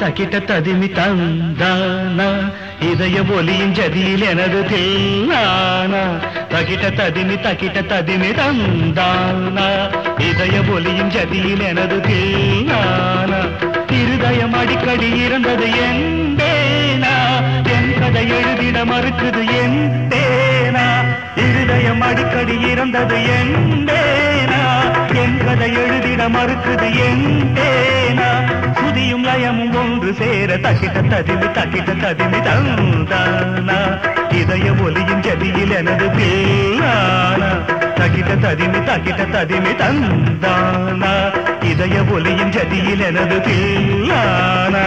தக்கிட்ட ததிமி தந்தானா இதய ஒலியின் ஜதியில் எனது தில்லானா தக்கிட்ட ததிமி தக்கிட்ட ததிமி தந்தானா இதய ஒலியின் ஜதியில் எனது தில்லானா இருதயம் அடிக்கடி இருந்தது என் தேனா என் கதை எழுதிட மறுக்குது என் தேனா இருதயம் அடிக்கடி இருந்தது என் தேனா என் கதை எழுதிட மறுக்குது என் தேனா சுதியும் லயமும் ஒன்று சேர தக்கிட்ட ததிமி தக்கிட்ட ததிமி தந்தானா இதய ஒலியின் ஜதியில் எனது தேனா தக்கிட்ட ததிமி தக்கிட்ட ததிமி தந்தானா இதய ஒலியின் ஜதியில் எனது தேனா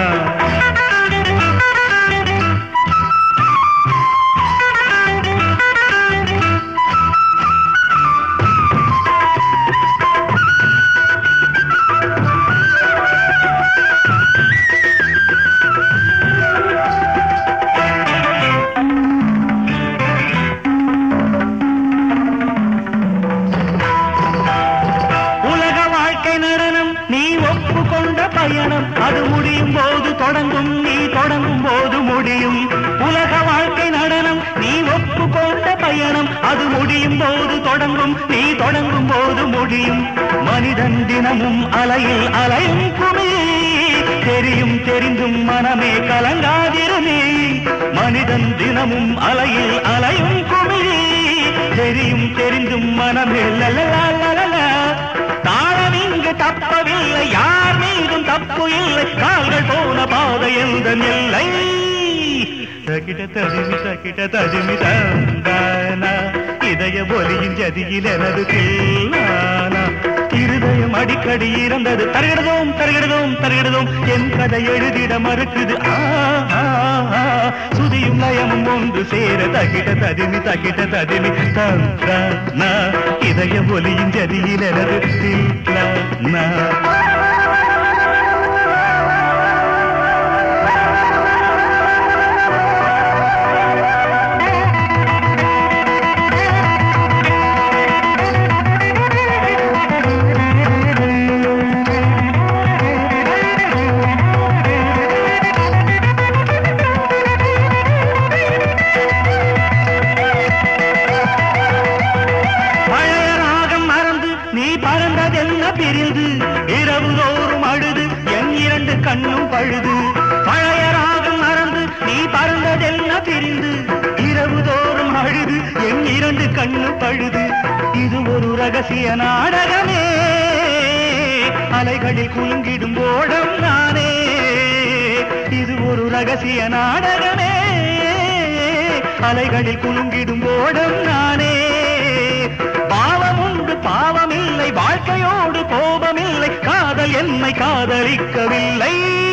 உலக வாழ்க்கை நடனம் நீ ஒப்புக்கொண்ட பயணம் அது முடியும் போது தொடங்கும் நீ தொடங்கும் போது முடியும் உலக வாழ்க்கை நடனம் நீ ஒப்புக்கொண்ட பயணம் அது முடியும் போது தொடங்கும் நீ தொடங்கும் போது முடியும் மனிதன் தினமும் அலையில் அலையும் குமி தெரியும் தெரிந்தும் மனமே கலங்காதிருமே மனிதன் தினமும் அலையில் அலையும் குமி தெரியும் தெரிந்தும் மனமே லலலலலல. தாழம் இங்கு தப்பவில்லை யார் மீதும் தப்பு இல்லை கால்கள் போன பாதை எந்த இல்லை தகிட தடிமி தகிட தடிமி தந்தானா இதய ஒலியின் ஜதியில் எனது தில்லானா இருதயம் அடிக்கடி இறந்தது தருகிடதோம் தருகிடதோம் தருகிடதோம் என் கதை எழுதிட மறுக்குது ஆ, ஆ, ஆ. சுதியும் லயமும் ஒன்று சேர தகிட ததிமி தகிட ததிமி தந்தானா இதய ஒலியின் ஜதியில் எனது தில்லானா பழைய ராகம் மறந்து நீ பறந்ததென்ன பிரிந்து இரவு தோறும் அழுது என் இரண்டு கண்ணும் பழுது பழைய ராகம் மறந்து நீ பறந்ததென்ன பிரிந்து இரவு தோறும் அழுது என் இரண்டு கண்ணும் பழுது இது ஒரு ரகசிய நாடகமே அலைகளில் குலுங்கிடும் ஓடம் நானே இது ஒரு ரகசிய நாடகமே அலைகளில் குலுங்கிடும் ஓடம் நானே பாவம் உண்டு பாவமில்லை வாழ்க்கையோடு கோபமில்லை காதல் என்னை காதலிக்கவில்லை